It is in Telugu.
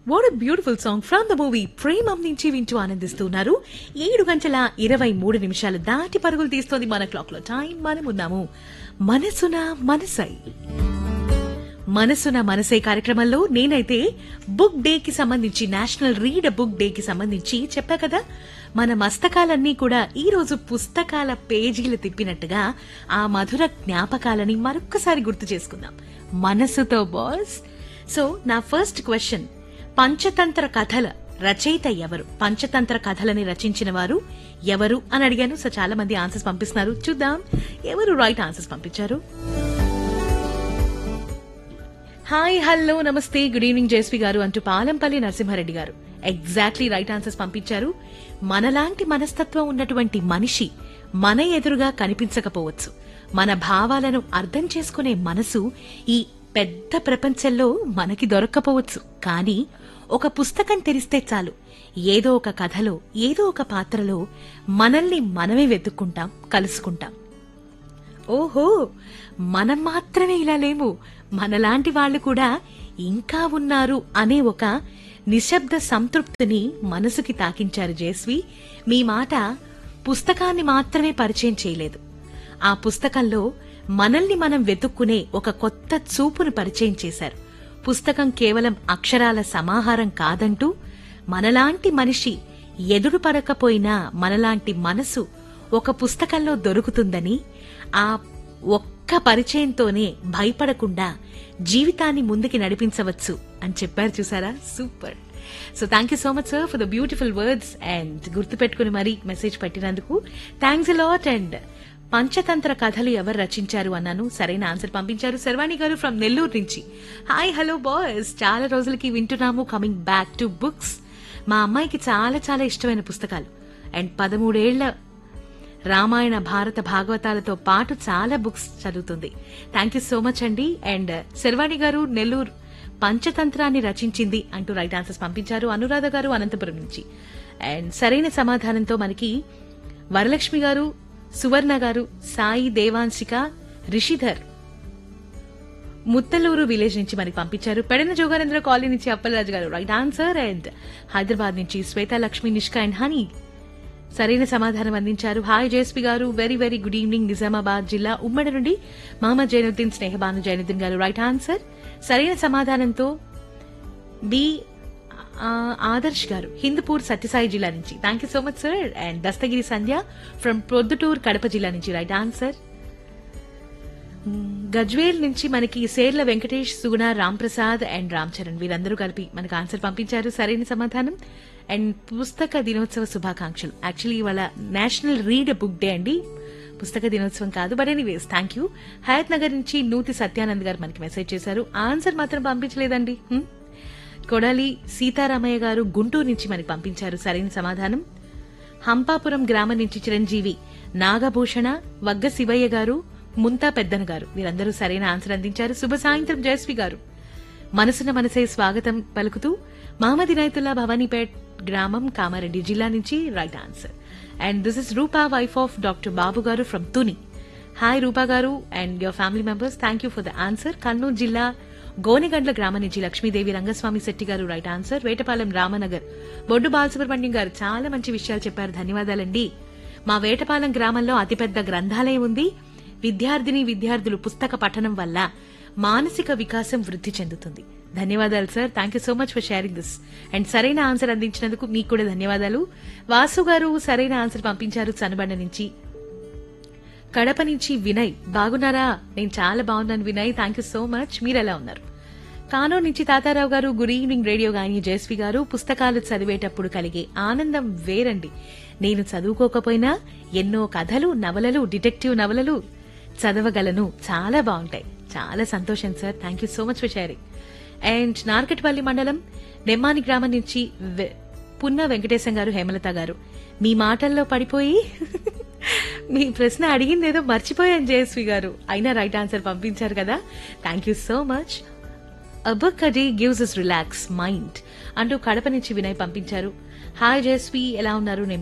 What a beautiful song from the movie Premam నుంచి వింటూ ఆనందిస్తున్నారు ఏడు గంటల ఇరవై మూడు నిమిషాలు దాటి పరుగులు తీస్తోంది మన క్లాక్ లో టైం మనం ఉన్నాము మనసున మనసై మనసున మనసే కార్యక్రమంలో నేనైతే బుక్ డే కి సంబంధించి నేషనల్ రీడ్ బుక్ డే కి సంబంధించి చెప్పా కదా మన మస్తకాలన్నీ కూడా ఈ రోజు పుస్తకాల పేజీలు తిప్పినట్టుగా ఆ మధుర జ్ఞాపకాలని మరొక్కసారి గుర్తు చేసుకుందాం మనసుతో బాస్ సో నా ఫస్ట్ క్వశ్చన్ పంచతంత్ర కథల రచయిత ఎవరు పంచతంత్ర కథలని రచించిన వారు ఎవరు అని అడిగాను సో చాలా మంది ఆన్సర్స్ పంపిస్తున్నారు చూద్దాం ఎవరు రైట్ ఆన్సర్స్ పంపించారు హాయ్ హలో నమస్తే గుడ్ ఈవినింగ్ జయశ్రీ గారు అంటూ పాలంపల్లి నరసింహారెడ్డి గారు ఎగ్జాక్ట్లీ రైట్ ఆన్సర్స్ పంపించారు మనలాంటి మనస్తత్వం ఉన్నటువంటి మనిషి మన ఎదురుగా కనిపించకపోవచ్చు మన భావాలను అర్థం చేసుకునే మనసు ఈ పెద్ద ప్రపంచంలో మనకి దొరక్కపోవచ్చు కానీ ఒక పుస్తకం తెరిస్తే చాలు ఏదో ఒక కథలో ఏదో ఒక పాత్రలో మనల్ని మనమే వెతుక్కుంటాం కలుసుకుంటాం ఓహో మనం మాత్రమే ఇలా లేము మనలాంటి వాళ్ళు కూడా ఇంకా ఉన్నారు అనే ఒక నిశ్శబ్ద సంతృప్తిని మనసుకి తాకించారు జయశ్రీ మీ మాట పుస్తకాన్ని మాత్రమే పరిచయం చేయలేదు ఆ పుస్తకంలో మనల్ని మనం వెతుక్కునే ఒక కొత్త చూపును పరిచయం చేశారు పుస్తకం కేవలం అక్షరాల సమాహారం కాదంటూ మనలాంటి మనిషి ఎదురు పడకపోయినా మనలాంటి మనసు ఒక పుస్తకంలో దొరుకుతుందని ఆ ఒక్క పరిచయంతోనే భయపడకుండా జీవితాన్ని ముందుకి నడిపించవచ్చు అని చెప్పారు చూసారా super so thank you so much sir for the beautiful words and గుర్తుపెట్టుకుని మరీ మెసేజ్ పెట్టినందుకు థ్యాంక్స్ లాట్ అండ్ పంచతంత్ర కథలు ఎవరు రచించారు అన్నాను సరైన ఆన్సర్ పంపించారు శర్వాణి గారు ఫ్రమ్ నెల్లూరు నుంచి హాయ్ హలో బాయ్స్ చాలా రోజులకి వింటున్నాము కమింగ్ బ్యాక్ టు బుక్స్ మా అమ్మాయికి చాలా చాలా ఇష్టమైన పుస్తకాలు అండ్ పదమూడేళ్ల రామాయణ భారత భాగవతాలతో పాటు చాలా బుక్స్ చదువుతుంది థ్యాంక్ యూ సో మచ్ అండి అండ్ శర్వాణి గారు నెల్లూరు పంచతంత్రాన్ని రచించింది అంటూ రైట్ ఆన్సర్స్ పంపించారు అనురాధ గారు అనంతపురం నుంచి అండ్ సరైన సమాధానంతో మనకి వరలక్ష్మి గారు సువర్ణ గారు సాయి దేవాంశిక రిషిధర్ ముత్తలూరు విలేజ్ నుంచి మనకి పంపించారు పెడన జోగానంద్ర కాలనీ నుంచి అప్పలరాజు గారు రైట్ ఆన్సర్ అండ్ హైదరాబాద్ నుంచి శ్వేత లక్ష్మి నిష్కా అండ్ హనీ సరైన సమాధానం అందించారు హాయ్ జేఎస్పీ గారు very very good evening Nizamabad జిల్లా ఉమ్మడి నుండి మహమ్మద్ జైనుద్దీన్ స్నేహబాను జైనుద్దీన్ గారు రైట్ ఆన్సర్ సరైన సమాధానంతో బి ఆ, ఆదర్శ్ గారు హిందూపూర్ సత్యసాయి జిల్లా నుంచి thank you so much sir and Dastagiri Sandhya from Proddatur Kadapa జిల్లా నుంచి రైట్ ఆన్సర్ గజ్వేల్ నుంచి మనకి సేర్ల వెంకటేష్ సుగుణ రాంప్రసాద్ అండ్ రామ్ చరణ్ వీరందరూ కలిపి మనకు ఆన్సర్ పంపించారు సరైన సమాధానం అండ్ పుస్తక దినోత్సవ శుభాకాంక్షలు యాక్చువల్లీ ఇవాళ నేషనల్ రీడ్ బుక్ డే అండి పుస్తక దినోత్సవం కాదు but anyways thank you Hayath Nagar నుంచి నూతి సత్యానంద్ గారు మనకి మెసేజ్ చేశారు ఆన్సర్ మాత్రం పంపించలేదండి హ్మ్? కొడాలి సీతారామయ్య గారు గుంటూరు నుంచి మనకి పంపించారు సరైన సమాధానం హంపాపురం గ్రామం నుంచి చిరంజీవి నాగభూషణ వగ్గ శివయ్య గారు ముంతా పెద్దన గారు వీరందరూ సరైన ఆన్సర్ అందించారు శుభ సాయంత్రం జయశ్రీ గారు మనసున మనసే స్వాగతం పలుకుతూ మహమ్మద్ ఇనాయతుల్లా భవానీపేట్ గ్రామం కామారెడ్డి జిల్లా నుంచి right answer and this is Roopa wife of doctor Babu గారు ఫ్రమ్ తుని హాయ్ రూపా గారు and your family members thank you for the answer Kurnool జిల్లా గోనెగండ్ల గ్రామం నుంచి లక్ష్మీదేవి రంగస్వామి శెట్టి గారు రైట్ ఆన్సర్ వేటపాలెం రామనగర్ బొడ్డు బాలసుబ్రహ్మణ్యం గారు చాలా మంచి విషయాలు చెప్పారు ధన్యవాదాలండి మా వేటపాలెం గ్రామంలో అతిపెద్ద గ్రంథాలయం ఉంది విద్యార్థిని విద్యార్థులు పుస్తక పఠనం వల్ల మానసిక వికాసం వృద్ధి చెందుతుంది ధన్యవాదాలు sir thank you so much for sharing this and సరైన ఆన్సర్ అందించినందుకు మీకు కూడా ధన్యవాదాలు వాసు గారు సరైన ఆన్సర్ పంపించారు చనబండ నుంచి కడప నుంచి వినయ్ బాగున్నారా నేను చాలా బాగున్నాను Vinay thank you so much మీరు ఎలా ఉన్నారు కానూరు నుంచి తాతారావు గారు గుడ్ ఈవినింగ్ రేడియో గాని జయశ్రీ గారు పుస్తకాలు చదివేటప్పుడు కలిగే ఆనందం వేరండి నేను చదువుకోకపోయినా ఎన్నో కథలు నవలలు డిటెక్టివ్ నవలలు చదవగలను చాలా బాగుంటాయి చాలా సంతోషం sir thank you so much for sharing and Narketpally మండలం నెమ్మాని గ్రామం నుంచి వె- పున్న వెంకటేశం గారు హేమలత గారు మీ మాటల్లో పడిపోయి మీ ప్రశ్న అడిగిందేదో మర్చిపోయాను జయశ్రీ గారు అయినా రైట్ ఆన్సర్ పంపించారు కదా thank you so much a book a day gives is relax mind అంటూ కడప నుంచి వినయ్ పంపించారు హాయ్ జయశ్రీ ఎలా ఉన్నారు నేను